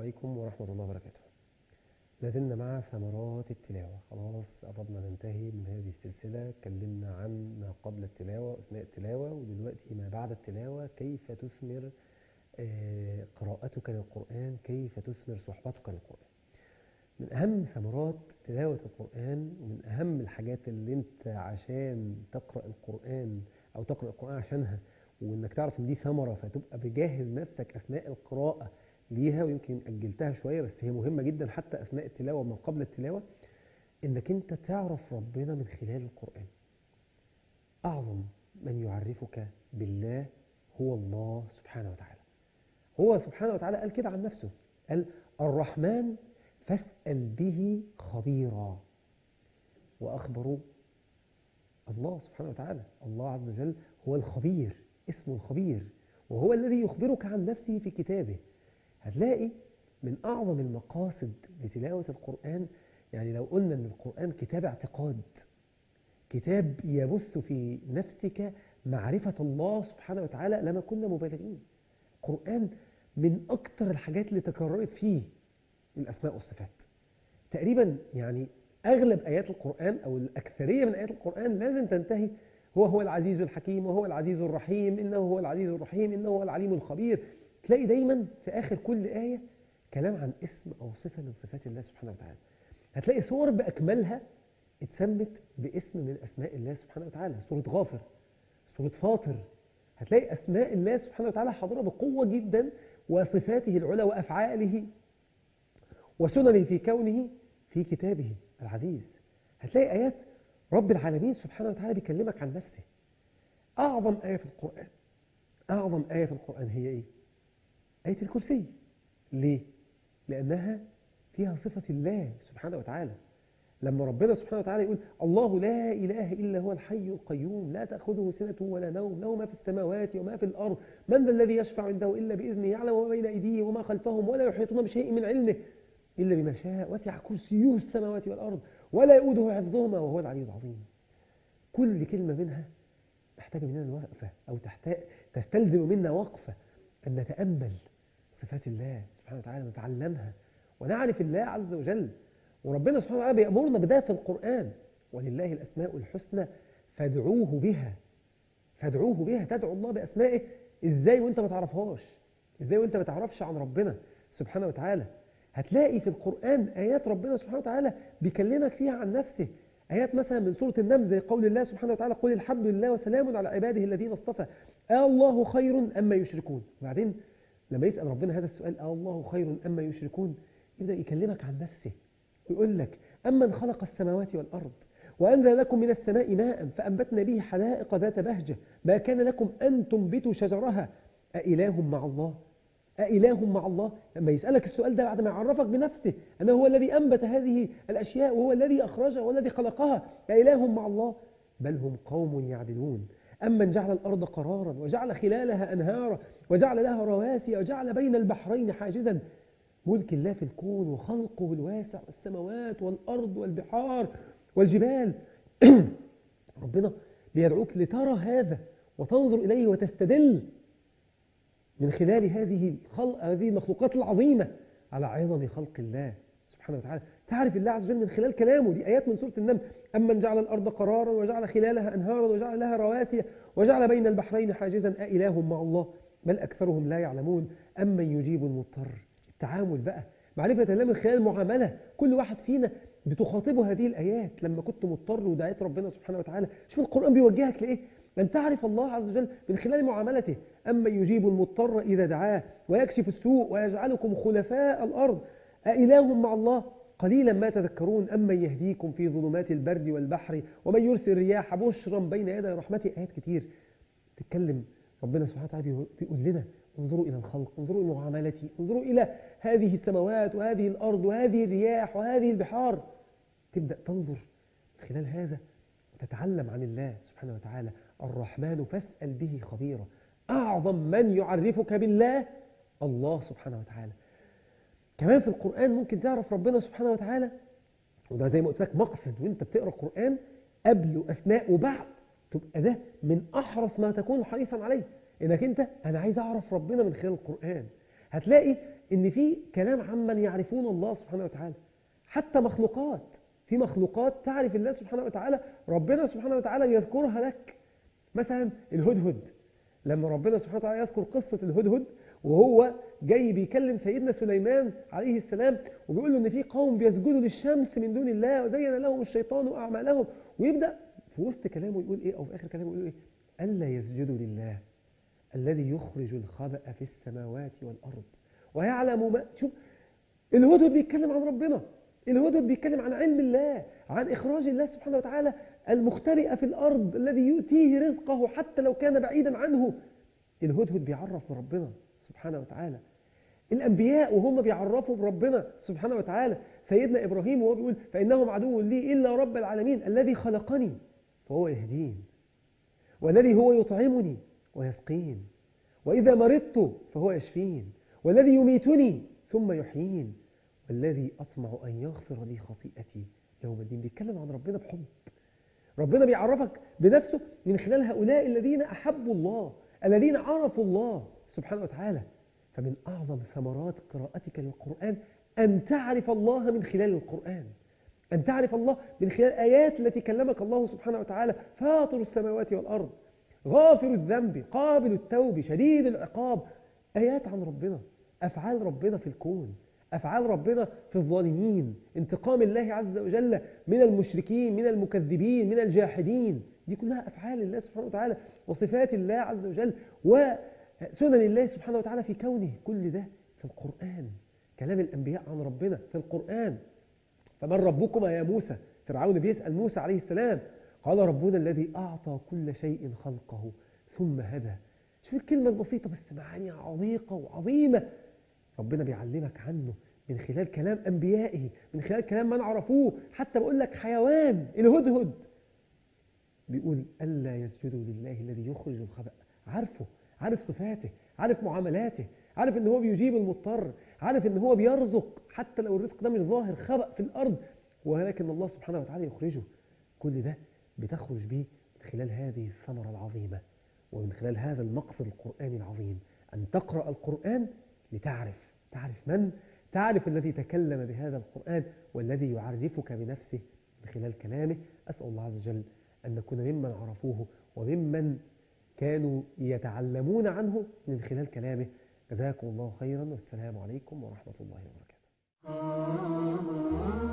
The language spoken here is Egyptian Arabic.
عليكم ورحمة الله وبركاته لازلنا مع ثمرات التلاوة خلاص قربنا ننتهي من هذه السلسلة اتكلمنا عن ما قبل التلاوة وأثناء التلاوة ودلوقتي ما بعد التلاوة كيف تثمر آه، قراءتك للقرآن كيف تثمر صحبتك للقرآن من أهم ثمرات تلاوة القرآن ومن أهم الحاجات اللي أنت عشان تقرأ القرآن أو تقرأ القرآن عشانها وإنك تعرف إن دي ثمرة فتبقى بجهز نفسك أثناء القراءة ليها ويمكن أجلتها شوية بس هي مهمة جدا حتى أثناء التلاوة وما قبل التلاوة إنك أنت تعرف ربنا من خلال القرآن أعظم من يعرفك بالله هو الله سبحانه وتعالى هو سبحانه وتعالى قال كده عن نفسه قال الرحمن فاسأل به خبيرا وأخبروا الله سبحانه وتعالى الله عز وجل هو الخبير اسمه الخبير وهو الذي يخبرك عن نفسه في كتابه هتلاقي من أعظم المقاصد لتلاوة القرآن يعني لو قلنا أن القرآن كتاب اعتقاد كتاب يبث في نفسك معرفة الله سبحانه وتعالى لما كنا مبالغين القرآن من أكتر الحاجات اللي تكررت فيه الأسماء والصفات تقريبا يعني أغلب آيات القرآن أو الأكثرية من آيات القرآن لازم تنتهي هو هو العزيز الحكيم وهو العزيز الرحيم إنه هو العزيز الرحيم إنه هو العليم الخبير تلاقي دايما في آخر كل آية كلام عن اسم أو صفة من صفات الله سبحانه وتعالى هتلاقي صور بأكملها اتسمت باسم من أسماء الله سبحانه وتعالى سورة غافر سورة فاطر هتلاقي أسماء الله سبحانه وتعالى حاضرة بقوة جدا وصفاته العلى وأفعاله وسننه في كونه في كتابه العزيز هتلاقي آيات رب العالمين سبحانه وتعالى بيكلمك عن نفسه أعظم آية في القرآن أعظم آية في القرآن هي إيه؟ آية الكرسي ليه؟ لأنها فيها صفة الله سبحانه وتعالى لما ربنا سبحانه وتعالى يقول الله لا إله إلا هو الحي القيوم لا تأخذه سنة ولا نوم له ما في السماوات وما في الأرض من ذا الذي يشفع عنده إلا بإذنه يعلم ما بين أيديه وما خلفهم ولا يحيطون بشيء من علمه إلا بما شاء وسع كرسيه السماوات والأرض ولا يؤوده حفظهما وهو العلي العظيم كل كلمة منها تحتاج مننا الوقفة أو تحتاج تستلزم منا وقفة أن نتأمل صفات الله سبحانه وتعالى نتعلمها ونعرف الله عز وجل وربنا سبحانه وتعالى بيأمرنا بده في القرآن ولله الأسماء الحسنى فادعوه بها فادعوه بها تدعو الله بأسمائه إزاي وانت ما تعرفهاش إزاي وانت ما تعرفش عن ربنا سبحانه وتعالى هتلاقي في القرآن آيات ربنا سبحانه وتعالى بيكلمك فيها عن نفسه آيات مثلا من سورة النمل زي قول الله سبحانه وتعالى قل الحمد لله وسلام على عباده الذين اصطفى آه الله خير أما يشركون وبعدين لما يسأل ربنا هذا السؤال آه الله خير أما يشركون يبدأ يكلمك عن نفسه ويقول لك أمن خلق السماوات والأرض وأنزل لكم من السماء ماء فأنبتنا به حدائق ذات بهجة ما كان لكم أن تنبتوا شجرها أإله مع الله أإله مع الله لما يسألك السؤال ده بعد ما يعرفك بنفسه أنه هو الذي أنبت هذه الأشياء وهو الذي أخرجها وهو الذي خلقها أإله مع الله بل هم قوم يعدلون أمن جعل الأرض قرارا وجعل خلالها أنهارا وجعل لها رواسي وجعل بين البحرين حاجزا ملك الله في الكون وخلقه الواسع والسماوات والأرض والبحار والجبال ربنا بيدعوك لترى هذا وتنظر إليه وتستدل من خلال هذه الخلق هذه المخلوقات العظيمة على عظم خلق الله سبحانه وتعالى تعرف الله عز وجل من خلال كلامه دي آيات من سورة النمل أمن جعل الأرض قرارا وجعل خلالها أنهارا وجعل لها رواسي وجعل بين البحرين حاجزا أإله مع الله بل أكثرهم لا يعلمون أمن يجيب المضطر التعامل بقى معرفة الله من خلال المعاملة كل واحد فينا بتخاطبه هذه الآيات لما كنت مضطر ودعيت ربنا سبحانه وتعالى شوف القرآن بيوجهك لإيه أن تعرف الله عز وجل من خلال معاملته أما يجيب المضطر إذا دعاه ويكشف السوء ويجعلكم خلفاء الأرض أإله مع الله قليلا ما تذكرون أمن يهديكم في ظلمات البرد والبحر ومن يرسل الرياح بشرا بين يدي رحمته آيات كتير تتكلم ربنا سبحانه وتعالى بيقول لنا انظروا إلى الخلق انظروا إلى معاملتي انظروا إلى هذه السماوات وهذه الأرض وهذه الرياح وهذه البحار تبدأ تنظر خلال هذا وتتعلم عن الله سبحانه وتعالى الرحمن فاسأل به خبيرا أعظم من يعرفك بالله الله سبحانه وتعالى كمان في القرآن ممكن تعرف ربنا سبحانه وتعالى وده زي ما قلت لك مقصد وانت بتقرأ القرآن قبل وأثناء وبعد تبقى ده من أحرص ما تكون حريصا عليه انك انت انا عايز اعرف ربنا من خلال القرآن هتلاقي إن في كلام عمن يعرفون الله سبحانه وتعالى حتى مخلوقات في مخلوقات تعرف الله سبحانه وتعالى ربنا سبحانه وتعالى يذكرها لك مثلا الهدهد لما ربنا سبحانه وتعالى يذكر قصة الهدهد وهو جاي بيكلم سيدنا سليمان عليه السلام وبيقول له ان في قوم بيسجدوا للشمس من دون الله وزين لهم الشيطان اعمالهم ويبدا في وسط كلامه يقول ايه او في اخر كلامه يقول ايه الا يسجدوا لله الذي يخرج الخبأ في السماوات والارض ويعلم ما شوف الهدهد بيتكلم عن ربنا الهدهد بيتكلم عن علم الله عن إخراج الله سبحانه وتعالى المخترئ في الأرض الذي يؤتيه رزقه حتى لو كان بعيدا عنه الهدهد بيعرف بربنا سبحانه وتعالى الأنبياء وهم بيعرفوا بربنا سبحانه وتعالى سيدنا إبراهيم وهو بيقول فإنهم عدو لي إلا رب العالمين الذي خلقني فهو يهدين والذي هو يطعمني ويسقين وإذا مرضت فهو يشفين والذي يميتني ثم يحيين والذي أطمع أن يغفر لي خطيئتي يوم الدين بيتكلم عن ربنا بحب ربنا بيعرفك بنفسه من خلال هؤلاء الذين أحبوا الله الذين عرفوا الله سبحانه وتعالى فمن أعظم ثمرات قراءتك للقرآن أن تعرف الله من خلال القرآن أن تعرف الله من خلال آيات التي كلمك الله سبحانه وتعالى فاطر السماوات والأرض غافر الذنب قابل التوب شديد العقاب آيات عن ربنا أفعال ربنا في الكون أفعال ربنا في الظالمين انتقام الله عز وجل من المشركين من المكذبين من الجاحدين دي كلها أفعال الله سبحانه وتعالى وصفات الله عز وجل وسنن الله سبحانه وتعالى في كونه كل ده في القرآن كلام الأنبياء عن ربنا في القرآن فمن ربكما يا موسى فرعون بيسأل موسى عليه السلام قال ربنا الذي أعطى كل شيء خلقه ثم هدى شوف الكلمة البسيطة بس معاني عميقة وعظيمة ربنا بيعلمك عنه من خلال كلام أنبيائه من خلال كلام من عرفوه حتى بقول لك حيوان الهدهد بيقول ألا يسجدوا لله الذي يخرج الخبأ عارفه عارف صفاته عارف معاملاته عارف ان هو بيجيب المضطر عارف ان هو بيرزق حتى لو الرزق ده مش ظاهر خبأ في الأرض ولكن الله سبحانه وتعالى يخرجه كل ده بتخرج به من خلال هذه الثمرة العظيمة ومن خلال هذا المقصد القرآني العظيم أن تقرأ القرآن لتعرف تعرف من؟ تعرف الذي تكلم بهذا القرآن والذي يعرفك بنفسه من خلال كلامه أسأل الله عز وجل أن نكون ممن عرفوه وممن كانوا يتعلمون عنه من خلال كلامه جزاكم الله خيرا والسلام عليكم ورحمة الله وبركاته